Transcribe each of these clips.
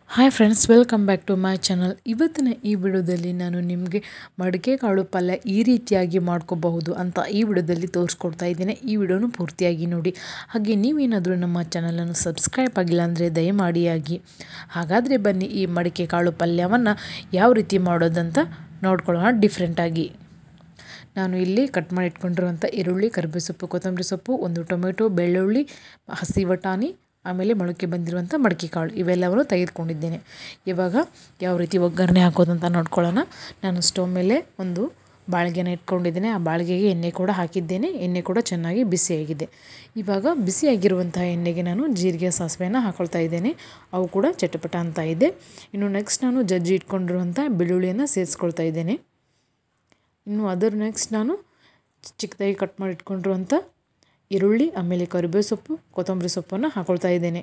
hi friends welcome back to my channel ಇವತ್ತಿನ ಈ ವಿಡಿಯೋದಲ್ಲಿ ನಾನು ನಿಮಗೆ ಮಡಿಕೆ ಕಾಳು ಪಲ್ಯ ಈ ರೀತಿಯಾಗಿ ಮಾಡ್ಕೋಬಹುದು ಅಂತ ಈ ವಿಡಿಯೋದಲ್ಲಿ ತೋರಿಸ್ಕೊಡ್ತಾ ಇದ್ದೇನೆ ಈ ವಿಡಿಯೋನು ಪೂರ್ತಿಯಾಗಿ ನೋಡಿ ಹಾಗೆ ನೀವೇನಾದರೂ ನಮ್ಮ ಚಾನಲನ್ನು ಸಬ್ಸ್ಕ್ರೈಬ್ ಆಗಿಲ್ಲ ಅಂದರೆ ದಯಮಾಡಿ ಆಗಿ ಹಾಗಾದರೆ ಬನ್ನಿ ಈ ಮಡಿಕೆ ಕಾಳು ಪಲ್ಯವನ್ನು ಯಾವ ರೀತಿ ಮಾಡೋದಂತ ನೋಡ್ಕೊಳ್ಳೋಣ ಡಿಫ್ರೆಂಟಾಗಿ ನಾನು ಇಲ್ಲಿ ಕಟ್ ಮಾಡಿ ಇಟ್ಕೊಂಡಿರುವಂಥ ಈರುಳ್ಳಿ ಕರಿಬೇವು ಸೊಪ್ಪು ಕೊತ್ತಂಬರಿ ಸೊಪ್ಪು ಒಂದು ಟೊಮೆಟೊ ಬೆಳ್ಳುಳ್ಳಿ ಹಸಿ ಬಟಾಣಿ ಆಮೇಲೆ ಮೊಳಕೆ ಬಂದಿರುವಂಥ ಮಡಿಕೆ ಕಾಳು ಇವೆಲ್ಲವನ್ನು ತೆಗೆದುಕೊಂಡಿದ್ದೇನೆ ಇವಾಗ ಯಾವ ರೀತಿ ಒಗ್ಗರಣೆ ಹಾಕೋದಂತ ನೋಡ್ಕೊಳ್ಳೋಣ ನಾನು ಸ್ಟವ್ ಮೇಲೆ ಒಂದು ಬಾಳಿಗೆನ ಇಟ್ಕೊಂಡಿದ್ದೇನೆ ಆ ಬಾಳಿಗೆಗೆ ಎಣ್ಣೆ ಕೂಡ ಹಾಕಿದ್ದೇನೆ ಎಣ್ಣೆ ಕೂಡ ಚೆನ್ನಾಗಿ ಬಿಸಿಯಾಗಿದೆ ಇವಾಗ ಬಿಸಿಯಾಗಿರುವಂತಹ ಎಣ್ಣೆಗೆ ನಾನು ಜೀರಿಗೆ ಸಾಸಿವೆನ ಹಾಕೊಳ್ತಾ ಇದ್ದೇನೆ ಅವು ಕೂಡ ಚಟಪಟ ಅಂತ ಇದೆ ಇನ್ನು ನೆಕ್ಸ್ಟ್ ನಾನು ಜಜ್ಜಿ ಇಟ್ಕೊಂಡಿರುವಂಥ ಬೆಳ್ಳುಳ್ಳಿಯನ್ನು ಸೇರಿಸ್ಕೊಳ್ತಾ ಇದ್ದೇನೆ ಇನ್ನು ಅದರ ನೆಕ್ಸ್ಟ್ ನಾನು ಚಿಕ್ಕದಾಗಿ ಕಟ್ ಮಾಡಿ ಇಟ್ಕೊಂಡಿರುವಂಥ ಈರುಳ್ಳಿ ಆಮೇಲೆ ಕರಿಬೇವು ಸೊಪ್ಪು ಕೊತ್ತಂಬರಿ ಸೊಪ್ಪನ್ನು ಹಾಕೊಳ್ತಾ ಇದ್ದೇನೆ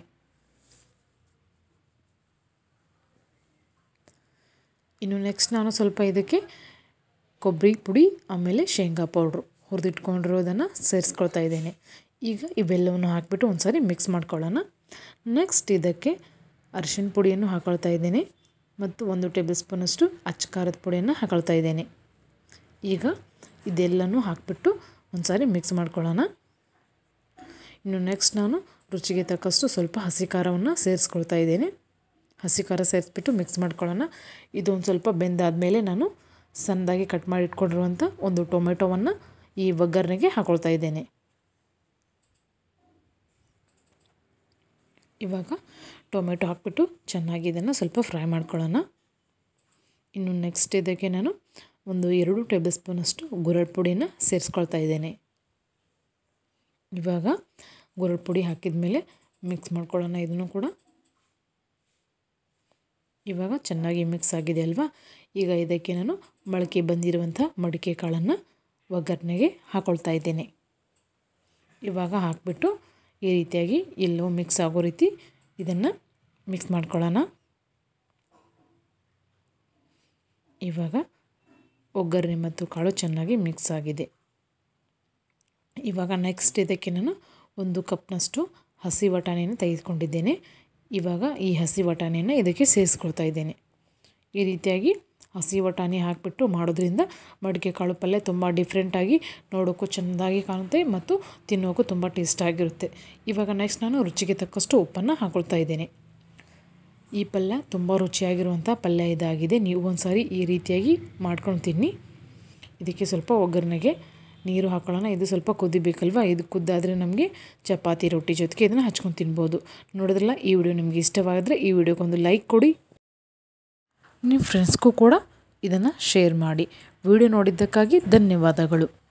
ಇನ್ನು ನೆಕ್ಸ್ಟ್ ನಾನು ಸ್ವಲ್ಪ ಇದಕ್ಕೆ ಕೊಬ್ಬರಿ ಪುಡಿ ಆಮೇಲೆ ಶೇಂಗಾ ಪೌಡ್ರು ಹುರಿದಿಟ್ಕೊಂಡಿರೋದನ್ನು ಸೇರಿಸ್ಕೊಳ್ತಾ ಇದ್ದೇನೆ ಈಗ ಇವೆಲ್ಲವನ್ನು ಹಾಕಿಬಿಟ್ಟು ಒಂದು ಸಾರಿ ಮಿಕ್ಸ್ ಮಾಡ್ಕೊಳ್ಳೋಣ ನೆಕ್ಸ್ಟ್ ಇದಕ್ಕೆ ಅರಿಶಿಣ ಪುಡಿಯನ್ನು ಹಾಕೊಳ್ತಾ ಇದ್ದೇನೆ ಮತ್ತು ಒಂದು ಟೇಬಲ್ ಸ್ಪೂನಷ್ಟು ಅಚ್ಚ ಖಾರದ ಪುಡಿಯನ್ನು ಹಾಕೊಳ್ತಾ ಇದ್ದೇನೆ ಈಗ ಇದೆಲ್ಲನೂ ಹಾಕಿಬಿಟ್ಟು ಒಂದು ಸಾರಿ ಮಿಕ್ಸ್ ಮಾಡ್ಕೊಳ್ಳೋಣ ಇನ್ನು ನೆಕ್ಸ್ಟ್ ನಾನು ರುಚಿಗೆ ತಕ್ಕಷ್ಟು ಸ್ವಲ್ಪ ಹಸಿ ಖಾರವನ್ನು ಸೇರಿಸ್ಕೊಳ್ತಾ ಇದ್ದೇನೆ ಹಸಿ ಖಾರ ಸೇರಿಸ್ಬಿಟ್ಟು ಮಿಕ್ಸ್ ಮಾಡ್ಕೊಳ್ಳೋಣ ಇದು ಒಂದು ಸ್ವಲ್ಪ ಬೆಂದಾದಮೇಲೆ ನಾನು ಸಣ್ಣದಾಗಿ ಕಟ್ ಮಾಡಿ ಇಟ್ಕೊಂಡಿರುವಂಥ ಒಂದು ಟೊಮೆಟೊವನ್ನು ಈ ಒಗ್ಗರಣೆಗೆ ಹಾಕೊಳ್ತಾ ಇದ್ದೇನೆ ಇವಾಗ ಟೊಮೆಟೊ ಹಾಕ್ಬಿಟ್ಟು ಚೆನ್ನಾಗಿ ಇದನ್ನು ಸ್ವಲ್ಪ ಫ್ರೈ ಮಾಡ್ಕೊಳ್ಳೋಣ ಇನ್ನು ನೆಕ್ಸ್ಟ್ ಇದಕ್ಕೆ ನಾನು ಒಂದು ಎರಡು ಟೇಬಲ್ ಸ್ಪೂನಷ್ಟು ಗುರಳ್ ಪುಡಿನ ಸೇರಿಸ್ಕೊಳ್ತಾ ಇದ್ದೇನೆ ಇವಾಗ ಗುರಳ್ ಪುಡಿ ಹಾಕಿದ ಮೇಲೆ ಮಿಕ್ಸ್ ಮಾಡ್ಕೊಳ್ಳೋಣ ಇದನ್ನು ಕೂಡ ಇವಾಗ ಚೆನ್ನಾಗಿ ಮಿಕ್ಸ್ ಆಗಿದೆ ಅಲ್ವಾ ಈಗ ಇದಕ್ಕೆ ನಾನು ಮೊಳಕೆ ಬಂದಿರುವಂಥ ಮಡಿಕೆ ಕಾಳನ್ನು ಒಗ್ಗರಣೆಗೆ ಹಾಕೊಳ್ತಾ ಇದ್ದೇನೆ ಇವಾಗ ಹಾಕಿಬಿಟ್ಟು ಈ ರೀತಿಯಾಗಿ ಎಲ್ಲೋ ಮಿಕ್ಸ್ ಆಗೋ ರೀತಿ ಇದನ್ನು ಮಿಕ್ಸ್ ಮಾಡ್ಕೊಳ್ಳೋಣ ಇವಾಗ ಒಗ್ಗರಣೆ ಮತ್ತು ಕಾಳು ಚೆನ್ನಾಗಿ ಮಿಕ್ಸ್ ಆಗಿದೆ ಇವಾಗ ನೆಕ್ಸ್ಟ್ ಇದಕ್ಕೆ ನಾನು ಒಂದು ಕಪ್ನಷ್ಟು ಹಸಿ ಬಟಾಣಿಯನ್ನು ತೆಗೆದುಕೊಂಡಿದ್ದೇನೆ ಇವಾಗ ಈ ಹಸಿ ಬಟಾಣಿಯನ್ನು ಇದಕ್ಕೆ ಸೇರಿಸ್ಕೊಳ್ತಾ ಇದ್ದೇನೆ ಈ ರೀತಿಯಾಗಿ ಹಸಿ ಬಟಾಣಿ ಹಾಕಿಬಿಟ್ಟು ಮಾಡೋದ್ರಿಂದ ಮಡಿಕೆ ಕಾಳು ಪಲ್ಯ ತುಂಬ ಡಿಫ್ರೆಂಟಾಗಿ ನೋಡೋಕ್ಕೂ ಚೆಂದಾಗಿ ಕಾಣುತ್ತೆ ಮತ್ತು ತಿನ್ನೋಕ್ಕೂ ತುಂಬ ಟೇಸ್ಟಾಗಿರುತ್ತೆ ಇವಾಗ ನೆಕ್ಸ್ಟ್ ನಾನು ರುಚಿಗೆ ತಕ್ಕಷ್ಟು ಉಪ್ಪನ್ನು ಹಾಕೊಳ್ತಾ ಇದ್ದೇನೆ ಈ ಪಲ್ಯ ತುಂಬ ರುಚಿಯಾಗಿರುವಂಥ ಪಲ್ಯ ಇದಾಗಿದೆ ನೀವು ಒಂದು ಸಾರಿ ಈ ರೀತಿಯಾಗಿ ಮಾಡ್ಕೊಂಡು ತಿನ್ನಿ ಇದಕ್ಕೆ ಸ್ವಲ್ಪ ಒಗ್ಗರಣೆಗೆ ನೀರು ಹಾಕೊಳ್ಳೋಣ ಇದು ಸ್ವಲ್ಪ ಕುದಿಬೇಕಲ್ವ ಇದು ಕುದ್ದಾದರೆ ನಮಗೆ ಚಪಾತಿ ರೊಟ್ಟಿ ಜೊತೆಗೆ ಇದನ್ನು ಹಚ್ಕೊಂಡು ತಿನ್ಬೋದು ನೋಡಿದ್ರಲ್ಲ ಈ ವಿಡಿಯೋ ನಿಮಗೆ ಇಷ್ಟವಾಗಿದ್ರೆ ಈ ವಿಡಿಯೋಗೊಂದು ಲೈಕ್ ಕೊಡಿ ನಿಮ್ಮ ಫ್ರೆಂಡ್ಸ್ಗೂ ಕೂಡ ಇದನ್ನು ಶೇರ್ ಮಾಡಿ ವಿಡಿಯೋ ನೋಡಿದ್ದಕ್ಕಾಗಿ ಧನ್ಯವಾದಗಳು